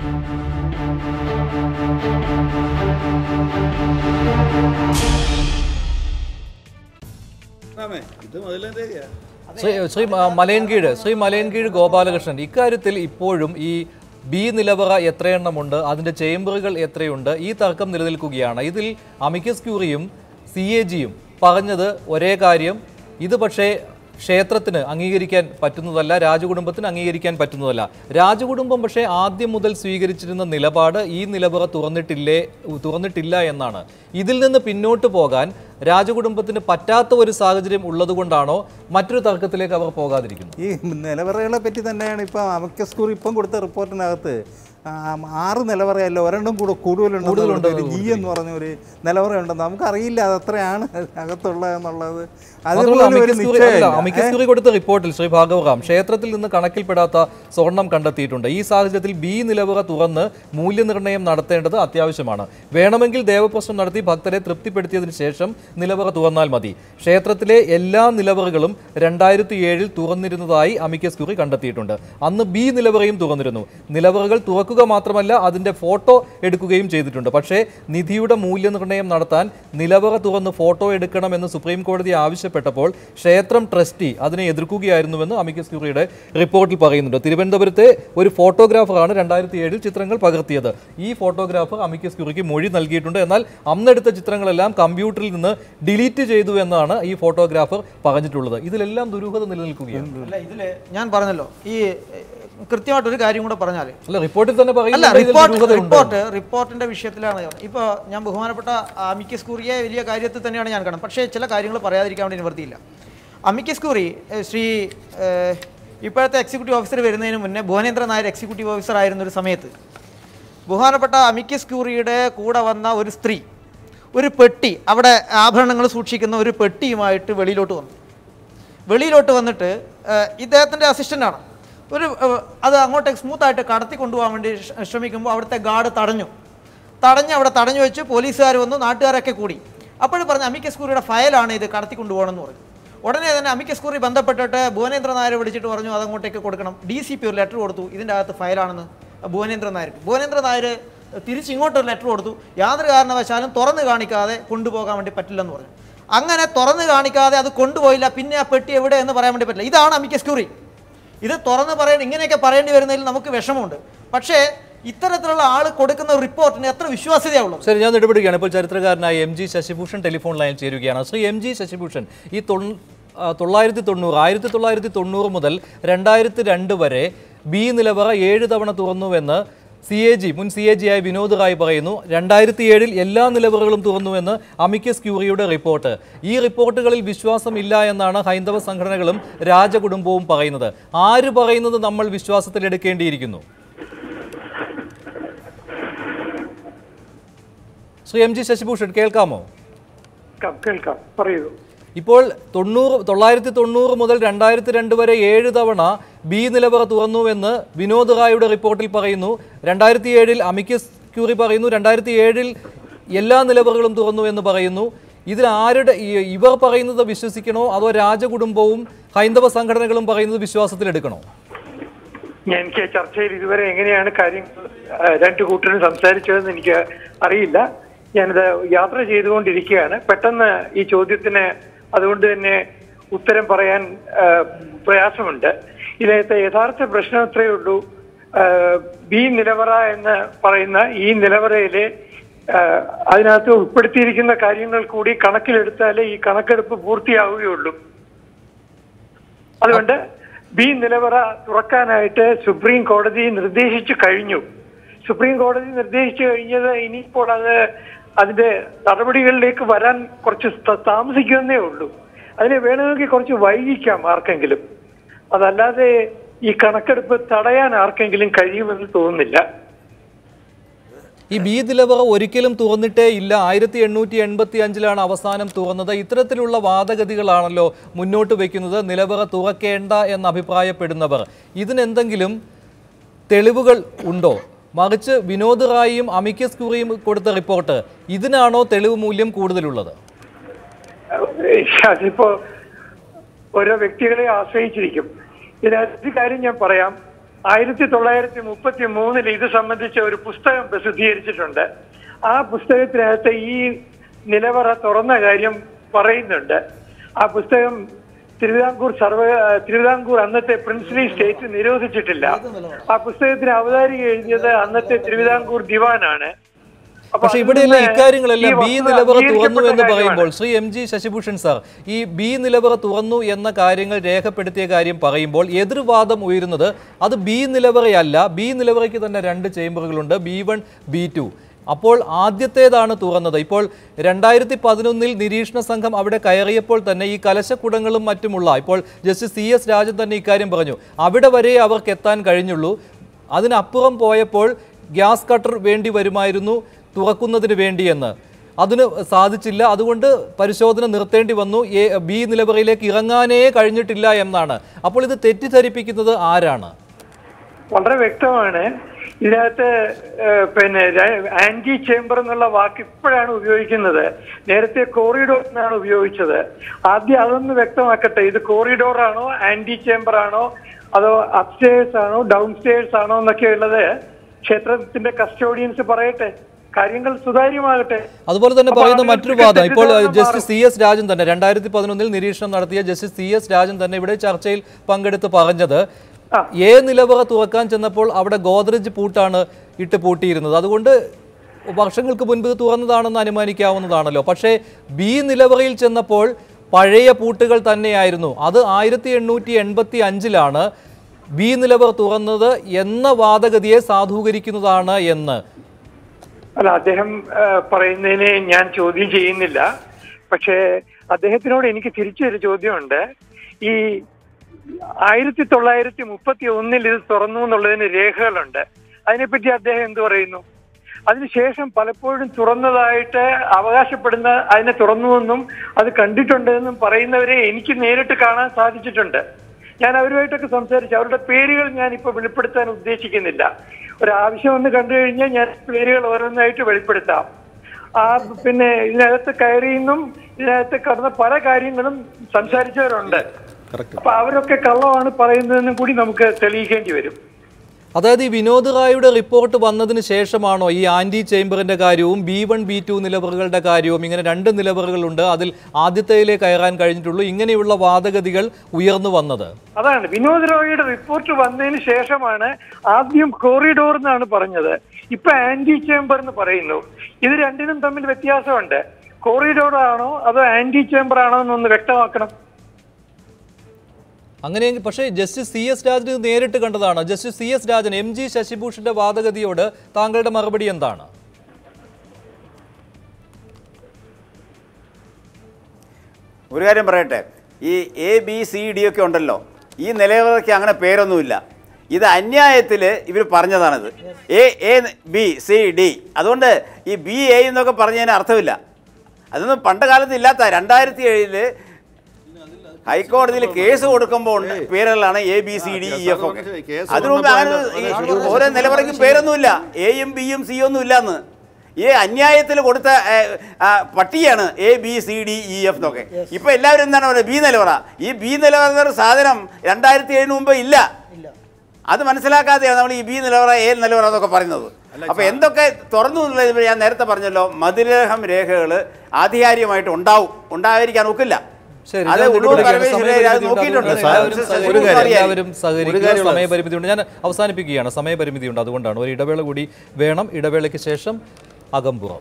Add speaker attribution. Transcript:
Speaker 1: ആമേ ഇത് മുതലേന്ത്യയാ
Speaker 2: ശ്രീ ശ്രീ മ- മലയൻകീഴ് ശ്രീ മലയൻകീഴ് ഗോപാലകൃഷ്ണൻ ഇക്കാര്യത്തിൽ ഇപ്പോഴും ഈ ബി നിലവറ എത്രയെണ്ണമുണ്ട് അതിന്റെ ചേംബറുകൾ എത്രയുണ്ട് ഈ തർക്കം നിലനിൽക്കുകയാണ് ഇതിൽ അമിക്കസ് ക്യൂറിയും സി എ ജിയും പറഞ്ഞത് ഒരേ കാര്യം ഇത് പക്ഷേ ക്ഷേത്രത്തിന് അംഗീകരിക്കാൻ പറ്റുന്നതല്ല രാജകുടുംബത്തിന് അംഗീകരിക്കാൻ പറ്റുന്നതല്ല രാജകുടുംബം പക്ഷേ ആദ്യം മുതൽ സ്വീകരിച്ചിരുന്ന നിലപാട് ഈ നിലവറ തുറന്നിട്ടില്ലേ തുറന്നിട്ടില്ല എന്നാണ് ഇതിൽ നിന്ന് പിന്നോട്ട് പോകാൻ രാജകുടുംബത്തിന് പറ്റാത്ത ഒരു സാഹചര്യം ഉള്ളതുകൊണ്ടാണോ മറ്റൊരു തർക്കത്തിലേക്ക് അവർ പോകാതിരിക്കുന്നത്
Speaker 3: ഈ നിലവറകളെ പറ്റി തന്നെയാണ് ഇപ്പോൾ അമക്ക സ്കൂർ ഇപ്പം കൊടുത്ത റിപ്പോർട്ടിനകത്ത് ആ, ആറ് നിലവറയല്ല ഒരെണ്ണം കൂടെ കൂടുതലുണ്ട് ജി എന്ന് പറഞ്ഞ ഒരു നിലവറയുണ്ടെന്ന് നമുക്കറിയില്ല അത് എത്രയാണ് അകത്തുള്ളതെന്നുള്ളത് അതുപോലെ
Speaker 2: മാത്രമല്ല,
Speaker 3: ഒരു
Speaker 2: അമിക്കസ് ക്യൂറി- അല്ല,
Speaker 3: നിശ്ചയമില്ല
Speaker 2: അമിക്കസ് ക്യൂറി കൊടുത്ത റിപ്പോർട്ടിൽ ശ്രീ ഭാഗവറാം ക്ഷേത്രത്തിൽ നിന്ന് കണക്കിൽപ്പെടാത്ത സ്വർണം കണ്ടെത്തിയിട്ടുണ്ട് ഈ സാഹചര്യത്തിൽ ബി നിലവറ തുറന്ന് മൂല്യനിർണ്ണയം നടത്തേണ്ടത് അത്യാവശ്യമാണ് വേണമെങ്കിൽ ദേവപ്രശ്നം നടത്തി ഭക്തരെ തൃപ്തിപ്പെടുത്തിയതിനു ശേഷം നിലവറ തുറന്നാൽ മതി ക്ഷേത്രത്തിലെ എല്ലാ നിലവറകളും രണ്ടായിരത്തി ഏഴിൽ തുറന്നിരുന്നതായി അമിക്കസ് ക്യൂറി കണ്ടെത്തിയിട്ടുണ്ട് അന്ന് ബി നിലവറയും തുറന്നിരുന്നു നിലവറകൾ തുറക്കുക മാത്രമല്ല അതിന്റെ ഫോട്ടോ എടുക്കുകയും ചെയ്തിട്ടുണ്ട് പക്ഷേ നിധിയുടെ മൂല്യനിർണ്ണയം നടത്താൻ നിലവറ തുറന്ന് ഫോട്ടോ എടുക്കണമെന്ന് സുപ്രീം കോടതി ആവശ്യപ്പെട്ടപ്പോൾ ക്ഷേത്രം ട്രസ്റ്റി അതിനെ എതിർക്കുകയായിരുന്നുവെന്ന് അമിക്കസ് ക്യൂറിയുടെ റിപ്പോർട്ടിൽ പറയുന്നുണ്ട് തിരുവനന്തപുരത്തെ ഒരു ഫോട്ടോഗ്രാഫറാണ് രണ്ടായിരത്തി ഏഴിൽ ചിത്രങ്ങൾ പകർത്തിയത് ഈ ഫോട്ടോഗ്രാഫർ അമിക്കസ് ക്യൂറിക്ക് മൊഴി നൽകിയിട്ടുണ്ട് എന്നാൽ അന്നെടുത്ത ചിത്രങ്ങളെല്ലാം കമ്പ്യൂട്ടറിൽ നിന്ന് ഡിലീറ്റ് ചെയ്തു എന്നാണ് ഈ ഫോട്ടോഗ്രാഫർ പറഞ്ഞിട്ടുള്ളത് ഇതിലെല്ലാം ദുരൂഹത നിലനിൽക്കുകയാണ്
Speaker 4: അല്ല ഇതില് ഞാൻ പറഞ്ഞല്ലോ ഈ എ, കൃത്യമായിട്ട് ഒരു കാര്യം കൂടെ പറഞ്ഞാൽ
Speaker 2: അല്ല റിപ്പോർട്ടിൽ തന്നെ
Speaker 4: അല്ല
Speaker 2: പറയുന്നുണ്ട് ഇതിൽ
Speaker 4: റിപ്പോർട്ട്
Speaker 2: ദുരൂഹതയുണ്ട്
Speaker 4: റിപ്പോർട്ട് റിപ്പോർട്ടിന്റെ വിഷയത്തിലാണ് ഇപ്പോൾ ഞാൻ ബഹുമാനപ്പെട്ട അമിക്കസ് കൂറിയെ വലിയ കാര്യത്തിൽ തന്നെയാണ് ഞാൻ കാണുന്നത് പക്ഷേ ചില കാര്യങ്ങൾ പറയാതിരിക്കാൻ വേണ്ടി നിവൃത്തിയില്ല അമിക്കസ് കൂറി ഏഹ്, ശ്രീ ഏഹ്, ഇപ്പോഴത്തെ എക്സിക്യൂട്ടീവ് ഓഫീസർ വരുന്നതിന് മുന്നേ ഭുവനേന്ദ്ര നായർ എക്സിക്യൂട്ടീവ് ഓഫീസർ ആയിരുന്ന ഒരു സമയത്ത് ബഹുമാനപ്പെട്ട അമിക്കസ് ക്യൂറിയുടെ കൂടെ വന്ന ഒരു സ്ത്രീ ഒരു പെട്ടി അവിടെ ആഭരണങ്ങൾ സൂക്ഷിക്കുന്ന ഒരു പെട്ടിയുമായിട്ട് വെളിയിലോട്ട് വന്നു വെളിയിലോട്ട് വന്നിട്ട് ഏഹ്, ഇദ്ദേഹത്തിൻ്റെ അസിസ്റ്റൻ്റാണ് ഒരു ഏഹ്, അത് അങ്ങോട്ടേക്ക് സ്മൂത്തായിട്ട് കടത്തി കൊണ്ടുപോകാൻ വേണ്ടി ശ്ര- ശ്രമിക്കുമ്പോൾ അവിടുത്തെ ഗാർഡ് തടഞ്ഞു തടഞ്ഞ് അവിടെ തടഞ്ഞു വെച്ച് പോലീസുകാർ വന്നു നാട്ടുകാരൊക്കെ കൂടി അപ്പോൾ പറഞ്ഞു അമിക്കസ് കൂറിയുടെ ഫയലാണ് ഇത് കടത്തി കൊണ്ടുപോകണമെന്ന് പറഞ്ഞു ഉടനെ തന്നെ അമിക്കസ് കൂറി ബന്ധപ്പെട്ടിട്ട് ഭുവനേന്ദ്ര നായരെ വിളിച്ചിട്ട് പറഞ്ഞു അത് അങ്ങോട്ടേക്ക് കൊടുക്കണം ഡി സി പി ഒരു ലെറ്റർ കൊടുത്തു ഇതിൻ്റെ അകത്ത് ഫയലാണെന്ന് ഭുവനേന്ദ്ര നായർക്ക് ഭുവനേന്ദ്ര നായർ തിരിച്ച് ഇങ്ങോട്ടൊരു ലെറ്റർ കൊടുത്തു യാതൊരു കാരണവശാലും തുറന്നു കാണിക്കാതെ കൊണ്ടുപോകാൻ വേണ്ടി പറ്റില്ലെന്ന് പറഞ്ഞു അങ്ങനെ തുറന്നു കാണിക്കാതെ അത് കൊണ്ടുപോയില്ല പിന്നെ ആ പെട്ടി എവിടെ എന്ന് പറയാൻ വേണ്ടി പറ്റില്ല ഇതാണ് അമിക്കസ് ക്യൂറി ഇത് തുറന്ന് പറയാൻ ഇങ്ങനെയൊക്കെ പറയേണ്ടി വരുന്നതിൽ നമുക്ക് വിഷമമുണ്ട് പക്ഷേ ഇത്തരത്തിലുള്ള ആൾ കൊടുക്കുന്ന റിപ്പോർട്ടിന് എത്ര വിശ്വാസ്യതയുള്ളത്
Speaker 2: ശരി ഞാൻ ഇടപെടുകയാണ് ഇപ്പോൾ ചരിത്രകാരനായ എം ജി ശശിഭൂഷൺ ടെലിഫോൺ ലൈനിൽ ചേരുകയാണ് ശ്രീ എം ജി ശശിഭൂഷൺ ഈ തൊണ്ണൂ ആ, തൊള്ളായിരത്തി തൊണ്ണൂറ് ആയിരത്തി തൊള്ളായിരത്തി തൊണ്ണൂറ് മുതൽ രണ്ടായിരത്തി രണ്ട് വരെ ബി നിലവറ ഏഴ് തവണ തുറന്നുവെന്ന് സി എ ജി മുൻ സി എ ജി ആയ വിനോദ് റായ് പറയുന്നു രണ്ടായിരത്തി ഏഴിൽ എല്ലാ നിലവറകളും തുറന്നുവെന്ന് അമിക്കസ് ക്യൂറിയുടെ റിപ്പോർട്ട് ഈ റിപ്പോർട്ടുകളിൽ വിശ്വാസമില്ല എന്നാണ് ഹൈന്ദവ സംഘടനകളും രാജകുടുംബവും പറയുന്നത് ആര് പറയുന്നത് നമ്മൾ വിശ്വാസത്തിലെടുക്കേണ്ടിയിരിക്കുന്നു ശ്രീ എം ജി ശശിഭൂഷൺ കേൾക്കാമോ
Speaker 5: കേൾക്കാം കേൾക്കാം പറയൂ
Speaker 2: ഇപ്പോൾ തൊണ്ണൂറ് തൊള്ളായിരത്തി തൊണ്ണൂറ് മുതൽ രണ്ടായിരത്തി രണ്ട് വരെ ഏഴ് തവണ ബി നിലവറ തുറന്നുവെന്ന് വിനോദ് റായുടെ റിപ്പോർട്ടിൽ പറയുന്നു രണ്ടായിരത്തി ഏഴിൽ അമിക്കസ് ക്യൂറി പറയുന്നു രണ്ടായിരത്തി ഏഴിൽ എല്ലാ നിലവറകളും തുറന്നു എന്ന് പറയുന്നു ഇതിൽ ആരുടെ ഈ- ഇവർ പറയുന്നത് വിശ്വസിക്കണോ അതോ രാജകുടുംബവും ഹൈന്ദവ സംഘടനകളും പറയുന്നത് വിശ്വാസത്തിലെടുക്കണോ
Speaker 5: ഞാൻ എനിക്ക് ചർച്ചയിൽ ഇതുവരെ എങ്ങനെയാണ് കാര്യങ്ങൾ ആ, രണ്ടു കൂട്ടരും സംസാരിച്ചതെന്ന് എനിക്ക് അറിയില്ല ഞാനിത് യാത്ര ചെയ്തുകൊണ്ടിരിക്കുകയാണ് പെട്ടെന്ന് ഈ ചോദ്യത്തിന് അതുകൊണ്ട് തന്നെ ഉത്തരം പറയാൻ ആ, പ്രയാസമുണ്ട് ഇതിനകത്തെ യഥാർത്ഥ പ്രശ്നം അത്രയേ ഉള്ളൂ ആ, ബി നിലവറ എന്ന് പറയുന്ന ഈ നിലവറയിലെ ആ, അതിനകത്ത് ഉൾപ്പെടുത്തിയിരിക്കുന്ന കാര്യങ്ങൾ കൂടി കണക്കിലെടുത്താലേ ഈ കണക്കെടുപ്പ് പൂർത്തിയാവുകയുള്ളൂ അതുകൊണ്ട് ബി നിലവറ തുറക്കാനായിട്ട് സുപ്രീം കോടതി നിർദ്ദേശിച്ചു കഴിഞ്ഞു സുപ്രീം കോടതി നിർദ്ദേശിച്ചു കഴിഞ്ഞത് ഇനിയിപ്പോൾ അത് അതിന്റെ നടപടികളിലേക്ക് വരാൻ കുറച്ച് ത- താമസിക്കുമെന്നേ ഉള്ളൂ അതിനെ വേണമെങ്കിൽ കുറച്ച് വൈകിക്കാം ആർക്കെങ്കിലും അതല്ലാതെ ഈ കണക്കെടുപ്പ് തടയാൻ ആർക്കെങ്കിലും കഴിയുമെന്ന് തോന്നുന്നില്ല
Speaker 2: ഈ ബി നിലവറ ഒരിക്കലും തുറന്നിട്ടേ ഇല്ല ആയിരത്തി എണ്ണൂറ്റി എൺപത്തി അഞ്ചിലാണ് അവസാനം തുറന്നത് ഇത്തരത്തിലുള്ള വാദഗതികളാണല്ലോ മുന്നോട്ട് വയ്ക്കുന്നത് നിലവറ തുറക്കേണ്ട എന്ന് അഭിപ്രായപ്പെടുന്നവർ ഇതിനെന്തെങ്കിലും തെളിവുകൾ ഉണ്ടോ മറിച്ച് വിനോദ് റായിയും അമിക്കസ് കുറിയും കൊടുത്ത റിപ്പോർട്ട് ഇതിനാണോ തെളിവ് മൂല്യം കൂടുതലുള്ളത്
Speaker 5: അതിപ്പോ ഓരോ വ്യക്തികളെ ആശ്രയിച്ചിരിക്കും ഇതിനകത്ത് ഒരു കാര്യം ഞാൻ പറയാം ആയിരത്തി തൊള്ളായിരത്തി മുപ്പത്തി മൂന്നിൽ ഇത് സംബന്ധിച്ച ഒരു പുസ്തകം പ്രസിദ്ധീകരിച്ചിട്ടുണ്ട് ആ പുസ്തകത്തിനകത്ത് ഈ നിലവറ തുറന്ന കാര്യം പറയുന്നുണ്ട് ആ പുസ്തകം തിരുവിതാംകൂർ സർവ തിരുവിതാംകൂർ അന്നത്തെ പ്രിൻസിലി സ്റ്റേറ്റ് നിരോധിച്ചിട്ടില്ല ആ പുസ്തകത്തിന് അവതാരിക എഴുതിയത് അന്നത്തെ തിരുവിതാംകൂർ ദിവാനാണ് അപ്പൊ
Speaker 2: പക്ഷേ
Speaker 5: അതിൽ
Speaker 2: ഇവിടെയെല്ലാം
Speaker 5: നിന്ന്
Speaker 2: ഇക്കാര്യങ്ങളെല്ലാം
Speaker 5: ഈ
Speaker 2: ബി
Speaker 5: വസ്തുത
Speaker 2: നിലവറ തുറന്നു
Speaker 5: അംഗീകരിക്കപ്പെട്ട
Speaker 2: എന്ന്
Speaker 5: കാര്യമാണ്.
Speaker 2: പറയുമ്പോൾ Shri M G Sasibhushan sir ഈ ബി നിലവറ തുറന്നു എന്ന കാര്യങ്ങൾ രേഖപ്പെടുത്തിയ കാര്യം പറയുമ്പോൾ എതിർവാദം ഉയരുന്നത് അത് ബി നിലവറയല്ല ബി നിലവറയ്ക്ക് തന്നെ രണ്ട് ചേംബറുകളുണ്ട് ബി വൺ ബി ടു അപ്പോൾ ആദ്യത്തേതാണ് തുറന്നത് ഇപ്പോൾ രണ്ടായിരത്തി പതിനൊന്നിൽ നിരീക്ഷണ സംഘം അവിടെ കയറിയപ്പോൾ തന്നെ ഈ കലശക്കുടങ്ങളും മറ്റുമുള്ള ഇപ്പോൾ ജസ്റ്റിസ് സി എസ് രാജൻ തന്നെ ഇക്കാര്യം പറഞ്ഞു അവിടെ വരെ അവർക്ക് എത്താൻ കഴിഞ്ഞുള്ളൂ അതിനപ്പുറം പോയപ്പോൾ ഗ്യാസ് കട്ടർ വേണ്ടി വരുമായിരുന്നു തുറക്കുന്നതിന് വേണ്ടിയെന്ന് അതിന് സാധിച്ചില്ല അതുകൊണ്ട് പരിശോധന നിർത്തേണ്ടി വന്നു എ ബി നിലവറയിലേക്ക് ഇറങ്ങാനേ കഴിഞ്ഞിട്ടില്ല എന്നാണ് അപ്പോൾ ഇത് തെറ്റിദ്ധരിപ്പിക്കുന്നത് ആരാണ്
Speaker 5: വളരെ വ്യക്തമാണ് ഇതിനകത്ത് ഏഹ്, പിന്നെ ആന്റി ചേംബർ എന്നുള്ള വാക്ക് ഇപ്പോഴാണ് ഉപയോഗിക്കുന്നത് നേരത്തെ കോറിഡോർ എന്നാണ് ഉപയോഗിച്ചത് ആദ്യം അതൊന്ന് വ്യക്തമാക്കട്ടെ ഇത് കോറിഡോർ ആണോ ആന്റി ചേംബർ ആണോ അതോ അപ്സ്റ്റേഴ്സ് ആണോ ഡൗൺ സ്റ്റേഴ്സ് ആണോ എന്നൊക്കെ ഉള്ളത് ക്ഷേത്രത്തിന്റെ കസ്റ്റോഡിയൻസ് പറയട്ടെ കാര്യങ്ങൾ സുതാര്യമാകട്ടെ
Speaker 2: അതുപോലെ തന്നെ
Speaker 5: അപ്പോൾ
Speaker 2: പറയുന്ന
Speaker 5: അതിന്
Speaker 2: മറ്റൊരു
Speaker 5: തികച്ചും
Speaker 2: വാദം ഇപ്പോൾ
Speaker 5: തെറ്റിദ്ധാരണ
Speaker 2: ജസ്റ്റിസ് സി എസ് രാജൻ തന്നെ രണ്ടായിരത്തി പതിനൊന്നിൽ നിരീക്ഷണം നടത്തിയ ജസ്റ്റിസ് സി എസ് രാജൻ തന്നെ ഇവിടെ ചർച്ചയിൽ പങ്കെടുത്ത് പറഞ്ഞത്
Speaker 5: ആ.
Speaker 2: എ നിലവറ തുറക്കാൻ ചെന്നപ്പോൾ അവിടെ ഗോദ്രജ് പൂട്ടാണ് ഇട്ട് പൂട്ടിയിരുന്നത് അതുകൊണ്ട് വർഷങ്ങൾക്ക് മുൻപ് ഇത് തുറന്നതാണെന്ന് അനുമാനിക്കാവുന്നതാണല്ലോ പക്ഷേ ബി നിലവറയിൽ ചെന്നപ്പോൾ പഴയ പൂട്ടുകൾ തന്നെയായിരുന്നു അത് ആയിരത്തി എണ്ണൂറ്റി എൺപത്തി അഞ്ചിലാണ് ബി നിലവറ തുറന്നത് എന്ന വാദഗതിയെ സാധൂകരിക്കുന്നതാണ് എന്ന്
Speaker 5: അല്ല അദ്ദേഹം ആ, പറയുന്നതിനെ ഞാൻ ചോദ്യം ചെയ്യുന്നില്ല പക്ഷേ അദ്ദേഹത്തിനോട് എനിക്ക് തിരിച്ചൊരു ചോദ്യമുണ്ട് ഈ ആയിരത്തി തൊള്ളായിരത്തി മുപ്പത്തി ഒന്നിൽ ഇത് തുറന്നു എന്നുള്ളതിന് രേഖകളുണ്ട് അതിനെപ്പറ്റി അദ്ദേഹം എന്ത് പറയുന്നു അതിനുശേഷം പലപ്പോഴും തുറന്നതായിട്ട് അവകാശപ്പെടുന്ന അതിനെ തുറന്നുവെന്നും അത് കണ്ടിട്ടുണ്ടെന്നും പറയുന്നവരെ എനിക്ക് നേരിട്ട് കാണാൻ സാധിച്ചിട്ടുണ്ട് ഞാൻ അവരുമായിട്ടൊക്കെ സംസാരിച്ചു അവരുടെ പേരുകൾ ഞാൻ ഇപ്പൊ വെളിപ്പെടുത്താൻ ഉദ്ദേശിക്കുന്നില്ല ഒരാവശ്യം ഒന്ന് കണ്ടു കഴിഞ്ഞാൽ ഞാൻ പേരുകൾ ഓരോന്നായിട്ട് വെളിപ്പെടുത്താം ആ പിന്നെ ഇതിനകത്ത് കയറിയെന്നും ഇതിനകത്ത് കടന്ന പല കാര്യങ്ങളും സംസാരിച്ചവരുണ്ട് അപ്പൊ അവരൊക്കെ കള്ളമാണ് പറയുന്നതെന്നും കൂടി നമുക്ക് തെളിയിക്കേണ്ടി വരും
Speaker 2: അതായത് ഈ വിനോദ് റായുടെ റിപ്പോർട്ട് വന്നതിന് ശേഷമാണോ ഈ ആന്റി ചേംബറിന്റെ കാര്യവും ബി വൺ ബി ടു നിലവറുകളുടെ കാര്യവും ഇങ്ങനെ രണ്ട് നിലവറുകളുണ്ട് അതിൽ ആദ്യത്തേലേ കയറാൻ കഴിഞ്ഞിട്ടുള്ളൂ ഇങ്ങനെയുള്ള വാദഗതികൾ ഉയർന്നു വന്നത്
Speaker 5: അതാണ് വിനോദ് റോയിയുടെ റിപ്പോർട്ട് വന്നതിന് ശേഷമാണ് ആദ്യം കോറിഡോർ എന്നാണ് പറഞ്ഞത് ഇപ്പൊ ആന്റി ചേംബർ എന്ന് പറയുന്നു ഇത് രണ്ടിനും തമ്മിൽ വ്യത്യാസമുണ്ട് കോറിഡോർ ആണോ അതോ ആന്റി ചേംബർ ആണോ എന്നൊന്ന് വ്യക്തമാക്കണം
Speaker 2: അങ്ങനെയെങ്കിൽ പക്ഷേ ജസ്റ്റിസ് സി എസ് രാജൻ ഇത് നേരിട്ട് കണ്ടതാണ് justice C S Rajan M G ശശിഭൂഷന്റെ വാദഗതിയോട് താങ്കളുടെ മറുപടി എന്താണ്
Speaker 6: ഒരു കാര്യം പറയട്ടെ ഈ എ ബി സി ഡി ഒക്കെ ഉണ്ടല്ലോ ഈ നിലവറയ്ക്ക് അങ്ങനെ പേരൊന്നുമില്ല ഇത് അന്യായത്തിൽ ഇവർ പറഞ്ഞതാണിത് A A B C D അതുകൊണ്ട് ഈ ബി എ എന്നൊക്കെ പറഞ്ഞതിന് അർത്ഥമില്ല അതൊന്നും പണ്ട് കാലത്ത് ഇല്ലാത്ത രണ്ടായിരത്തി ഏഴില് ഹൈക്കോടതിയിൽ കേസ് കൊടുക്കുമ്പോൾ ഉണ്ട് പേരുകളാണ് A B C D E F ഒക്കെ
Speaker 1: കേസ്
Speaker 6: അതിനു മുമ്പ് അങ്ങനെ ഈ ഓരോ നിലവറയ്ക്കും പേരൊന്നുമില്ല എയും ബിയും സിയും ഒന്നും ഇല്ലാന്ന് ഈ അന്യായത്തിൽ കൊടുത്ത ഏ, ആ, പട്ടികയാണ് A B C D E F എന്നൊക്കെ ഇപ്പൊ എല്ലാവരും എന്താണ് പറയുന്നത് ബി നിലവറ ഈ ബി നിലവറ എന്നൊരു സാധനം രണ്ടായിരത്തി ഏഴിന് മുമ്പ് ഇല്ല അത് മനസ്സിലാക്കാതെയാണ് നമ്മൾ ഈ ബി നിലവറ എ നിലവറ എന്നൊക്കെ പറയുന്നത് അപ്പൊ എന്തൊക്കെ തുറന്നു എന്നുള്ളത് ഞാൻ നേരത്തെ പറഞ്ഞല്ലോ മതിലേഹം രേഖകൾ ആധികാരികമായിട്ട് ഉണ്ടാവും ഉണ്ടായിരിക്കാൻ ഒക്കില്ല
Speaker 2: ശരി
Speaker 6: അത്
Speaker 2: ഞാൻ
Speaker 6: ഉള്ളൂർ
Speaker 2: ഇതിലൂടെ
Speaker 6: പരമേശ്വരൻ അത് നോക്കിയിട്ടുണ്ട്
Speaker 2: എല്ലാവരും
Speaker 6: ഒരു
Speaker 2: സഹകരിക്കുക.
Speaker 6: കാര്യം
Speaker 2: എല്ലാവരും സഹകരിക്കുക സമയപരിമിതിയുണ്ട് ഞാൻ അവസാനിപ്പിക്കുകയാണ് സമയപരിമിതിയുണ്ട് അതുകൊണ്ടാണ് ഒരു ഇടവേള കൂടി വേണം ഇടവേളയ്ക്ക് ശേഷം അകമ്പുറം